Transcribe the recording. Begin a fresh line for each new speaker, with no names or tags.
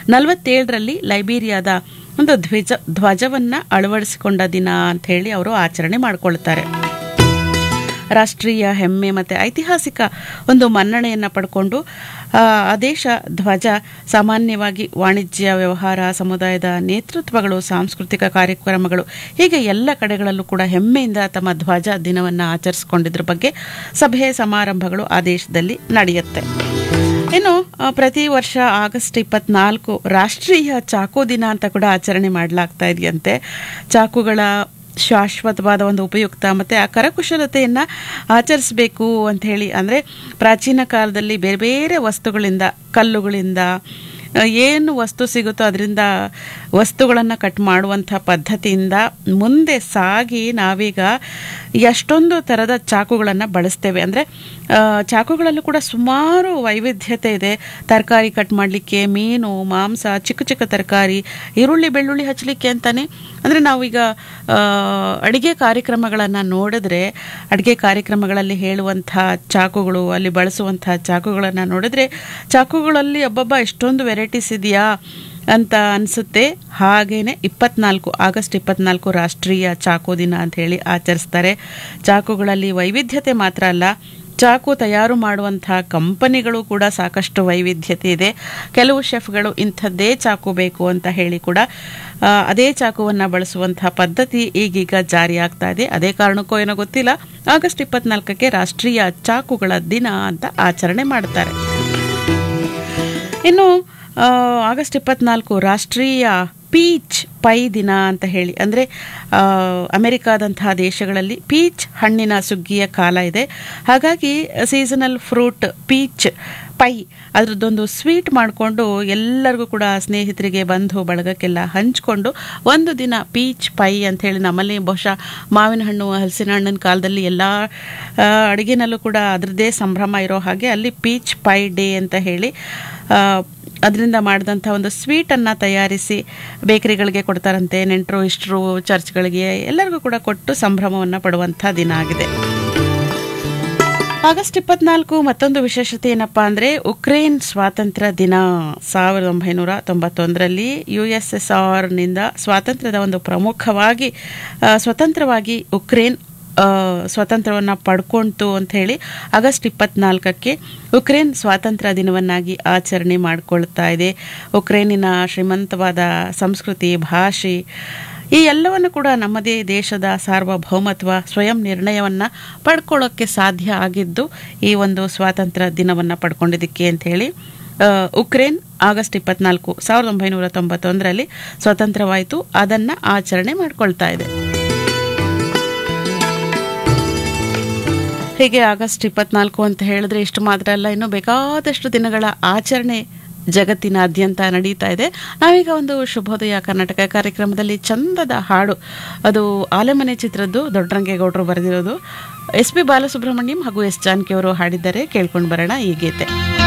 ನಲವತ್ತೇಳರಲ್ಲಿ ಲೈಬೀರಿಯಾದ ಒಂದು ಧ್ವಜ ಧ್ವಜವನ್ನ ಅಳವಡಿಸಿಕೊಂಡ ದಿನ ಅಂತ ಹೇಳಿ ಅವರು ಆಚರಣೆ ಮಾಡಿಕೊಳ್ತಾರೆ ರಾಷ್ಟ್ರೀಯ ಹೆಮ್ಮೆ ಮತ್ತು ಐತಿಹಾಸಿಕ ಒಂದು ಮನ್ನಣೆಯನ್ನು ಪಡ್ಕೊಂಡು ಆ ಆ ದೇಶ ಧ್ವಜ ಸಾಮಾನ್ಯವಾಗಿ ವಾಣಿಜ್ಯ ವ್ಯವಹಾರ ಸಮುದಾಯದ ನೇತೃತ್ವಗಳು ಸಾಂಸ್ಕೃತಿಕ ಕಾರ್ಯಕ್ರಮಗಳು ಹೀಗೆ ಎಲ್ಲ ಕಡೆಗಳಲ್ಲೂ ಕೂಡ ಹೆಮ್ಮೆಯಿಂದ ತಮ್ಮ ಧ್ವಜ ದಿನವನ್ನು ಆಚರಿಸಿಕೊಂಡಿದ್ರ ಬಗ್ಗೆ ಸಭೆ ಸಮಾರಂಭಗಳು ಆ ದೇಶದಲ್ಲಿ ನಡೆಯುತ್ತೆ ಇನ್ನು ಆ, ಪ್ರತಿ ವರ್ಷ ಆಗಸ್ಟ್ ಇಪ್ಪತ್ನಾಲ್ಕು ರಾಷ್ಟ್ರೀಯ ಚಾಕು ದಿನ ಅಂತ ಕೂಡ ಆಚರಣೆ ಮಾಡಲಾಗ್ತಾ ಇದೆಯಂತೆ ಚಾಕುಗಳ ಶಾಶ್ವತವಾದ ಒಂದು ಉಪಯುಕ್ತ ಮತ್ತು ಆ ಕರಕುಶಲತೆಯನ್ನು ಆಚರಿಸಬೇಕು ಅಂತ ಹೇಳಿ ಅಂದರೆ ಪ್ರಾಚೀನ ಕಾಲದಲ್ಲಿ ಬೇರೆ ಬೇರೆ ವಸ್ತುಗಳಿಂದ ಕಲ್ಲುಗಳಿಂದ ಆ, ಏನು ವಸ್ತು ಸಿಗುತ್ತೋ ಅದರಿಂದ ವಸ್ತುಗಳನ್ನು ಕಟ್ ಮಾಡುವಂಥ ಪದ್ಧತಿಯಿಂದ ಮುಂದೆ ಸಾಗಿ ನಾವೀಗ ಎಷ್ಟೊಂದು ಥರದ ಚಾಕುಗಳನ್ನು ಬಳಸ್ತೇವೆ ಅಂದರೆ ಚಾಕುಗಳಲ್ಲೂ ಕೂಡ ಸುಮಾರು ವೈವಿಧ್ಯತೆ ಇದೆ ತರಕಾರಿ ಕಟ್ ಮಾಡಲಿಕ್ಕೆ ಮೀನು ಮಾಂಸ ಚಿಕ್ಕ ಚಿಕ್ಕ ತರಕಾರಿ ಈರುಳ್ಳಿ ಬೆಳ್ಳುಳ್ಳಿ ಹಚ್ಚಲಿಕ್ಕೆ ಅಂತಾನೆ ಅಂದರೆ ನಾವೀಗ ಅಡುಗೆ ಕಾರ್ಯಕ್ರಮಗಳನ್ನು ನೋಡಿದ್ರೆ ಅಡುಗೆ ಕಾರ್ಯಕ್ರಮಗಳಲ್ಲಿ ಹೇಳುವಂಥ ಚಾಕುಗಳು ಅಲ್ಲಿ ಬಳಸುವಂಥ ಚಾಕುಗಳನ್ನು ನೋಡಿದ್ರೆ ಚಾಕುಗಳಲ್ಲಿ ಅಬ್ಬಬ್ಬ ಎಷ್ಟೊಂದು ವೆರೈಟೀಸ್ ಇದೆಯಾ ಅಂತ ಅನಿಸುತ್ತೆ ಹಾಗೇನೆ ಇಪ್ಪತ್ನಾಲ್ಕು ಆಗಸ್ಟ್ ಇಪ್ಪತ್ನಾಲ್ಕು ರಾಷ್ಟ್ರೀಯ ಚಾಕು ದಿನ ಅಂತ ಹೇಳಿ ಆಚರಿಸ್ತಾರೆ ಚಾಕುಗಳಲ್ಲಿ ವೈವಿಧ್ಯತೆ ಮಾತ್ರ ಅಲ್ಲ ಚಾಕು ತಯಾರು ಮಾಡುವಂಥ ಕಂಪನಿಗಳು ಕೂಡ ಸಾಕಷ್ಟು ವೈವಿಧ್ಯತೆ ಇದೆ ಕೆಲವು ಶೆಫ್ಗಳು ಇಂಥದ್ದೇ ಚಾಕು ಬೇಕು ಅಂತ ಹೇಳಿ ಕೂಡ ಆ, ಅದೇ ಚಾಕುವನ್ನು ಬಳಸುವಂಥ ಪದ್ಧತಿ ಈಗೀಗ ಜಾರಿಯಾಗ್ತಾ ಇದೆ ಅದೇ ಕಾರಣಕ್ಕೂ ಏನೋ ಗೊತ್ತಿಲ್ಲ ಆಗಸ್ಟ್ ಇಪ್ಪತ್ನಾಲ್ಕಕ್ಕೆ ರಾಷ್ಟ್ರೀಯ ಚಾಕುಗಳ ದಿನ ಅಂತ ಆಚರಣೆ ಮಾಡ್ತಾರೆ ಇನ್ನು ಆ, ಆಗಸ್ಟ್ ಇಪ್ಪತ್ನಾಲ್ಕು ರಾಷ್ಟ್ರೀಯ ಪೀಚ್ ಪೈ ದಿನ ಅಂತ ಹೇಳಿ ಅಂದರೆ ಅಮೆರಿಕಾದಂತಹ ದೇಶಗಳಲ್ಲಿ ಪೀಚ್ ಹಣ್ಣಿನ ಸುಗ್ಗಿಯ ಕಾಲ ಇದೆ ಹಾಗಾಗಿ ಸೀಸನಲ್ ಫ್ರೂಟ್ ಪೀಚ್ ಪೈ ಅದರದ್ದೊಂದು ಸ್ವೀಟ್ ಮಾಡಿಕೊಂಡು ಎಲ್ಲರಿಗೂ ಕೂಡ ಸ್ನೇಹಿತರಿಗೆ ಬಂಧು ಬಳಗಕ್ಕೆಲ್ಲ ಹಂಚ್ಕೊಂಡು ಒಂದು ದಿನ ಪೀಚ್ ಪೈ ಅಂತ ಹೇಳಿ ನಮ್ಮಲ್ಲಿ ಬಹುಶಃ ಮಾವಿನ ಹಣ್ಣು ಹಲಸಿನ ಹಣ್ಣಿನ ಕಾಲದಲ್ಲಿ ಎಲ್ಲ ಅಡುಗೆನಲ್ಲೂ ಕೂಡ ಅದರದ್ದೇ ಸಂಭ್ರಮ ಇರೋ ಹಾಗೆ ಅಲ್ಲಿ ಪೀಚ್ ಪೈ ಡೇ ಅಂತ ಹೇಳಿ ಆ, ಅದರಿಂದ ಮಾಡಿದಂಥ ಒಂದು ಸ್ವೀಟನ್ನು ತಯಾರಿಸಿ ಬೇಕರಿಗಳಿಗೆ ಕೊಡ್ತಾರಂತೆ ನೆಂಟರು ಇಷ್ಟರು ಚರ್ಚ್ಗಳಿಗೆ ಎಲ್ಲರಿಗೂ ಕೂಡ ಕೊಟ್ಟು ಸಂಭ್ರಮವನ್ನು ಪಡುವಂಥ ದಿನ ಆಗಿದೆ ಆಗಸ್ಟ್ ಇಪ್ಪತ್ನಾಲ್ಕು ಮತ್ತೊಂದು ವಿಶೇಷತೆ ಏನಪ್ಪಾ ಅಂದರೆ ಉಕ್ರೇನ್ ಸ್ವಾತಂತ್ರ್ಯ ದಿನ ಸಾವಿರದ ಒಂಬೈನೂರ ತೊಂಬತ್ತೊಂದರಲ್ಲಿ ಯು ಎಸ್ ಎಸ್ ಆರ್ನಿಂದ ಸ್ವಾತಂತ್ರ್ಯದ ಒಂದು ಪ್ರಮುಖವಾಗಿ ಆ, ಸ್ವತಂತ್ರವಾಗಿ ಉಕ್ರೇನ್ ಸ್ವಾತಂತ್ರ್ಯವನ್ನು ಪಡ್ಕೊಂತು ಅಂತ ಹೇಳಿ ಆಗಸ್ಟ್ ಇಪ್ಪತ್ನಾಲ್ಕಕ್ಕೆ ಉಕ್ರೇನ್ ಸ್ವಾತಂತ್ರ್ಯ ದಿನವನ್ನಾಗಿ ಆಚರಣೆ ಮಾಡಿಕೊಳ್ತಾ ಇದೆ ಉಕ್ರೇನಿನ ಶ್ರೀಮಂತವಾದ ಸಂಸ್ಕೃತಿ ಭಾಷೆ ಈ ಎಲ್ಲವನ್ನು ಕೂಡ ನಮ್ಮದೇ ದೇಶದ ಸಾರ್ವಭೌಮತ್ವ ಸ್ವಯಂ ನಿರ್ಣಯವನ್ನು ಪಡ್ಕೊಳ್ಳೋಕ್ಕೆ ಸಾಧ್ಯ ಆಗಿದ್ದು ಈ ಒಂದು ಸ್ವಾತಂತ್ರ್ಯ ದಿನವನ್ನು ಪಡ್ಕೊಂಡಿದ್ದಕ್ಕೆ ಅಂತ ಹೇಳಿ ಆ, ಉಕ್ರೇನ್ ಆಗಸ್ಟ್ ಇಪ್ಪತ್ನಾಲ್ಕು ಸಾವಿರದ ಒಂಬೈನೂರ ತೊಂಬತ್ತೊಂದರಲ್ಲಿ ಸ್ವತಂತ್ರವಾಯಿತು ಅದನ್ನು ಆಚರಣೆ ಮಾಡ್ಕೊಳ್ತಾ ಇದೆ ಹೀಗೆ ಆಗಸ್ಟ್ ಇಪ್ಪತ್ನಾಲ್ಕು ಅಂತ ಹೇಳಿದ್ರೆ ಇಷ್ಟು ಮಾತ್ರ ಅಲ್ಲ ಇನ್ನು ಬೇಕಾದಷ್ಟು ದಿನಗಳ ಆಚರಣೆ ಜಗತ್ತಿನಾದ್ಯಂತ ನಡೀತಾ ಇದೆ ನಾವೀಗ ಒಂದು ಶುಭೋದಯ ಕರ್ನಾಟಕ ಕಾರ್ಯಕ್ರಮದಲ್ಲಿ ಚಂದದ ಹಾಡು ಅದು ಆಲೆಮನೆ ಚಿತ್ರದ್ದು ದೊಡ್ಡರಂಗೇಗೌಡರು ಬರೆದಿರೋದು ಎಸ್ ಪಿ ಬಾಲಸುಬ್ರಹ್ಮಣ್ಯಂ ಹಾಗೂ ಎಸ್ ಜಾನಕಿ ಅವರು ಹಾಡಿದ್ದಾರೆ ಕೇಳ್ಕೊಂಡು ಬರೋಣ ಈ ಗೀತೆ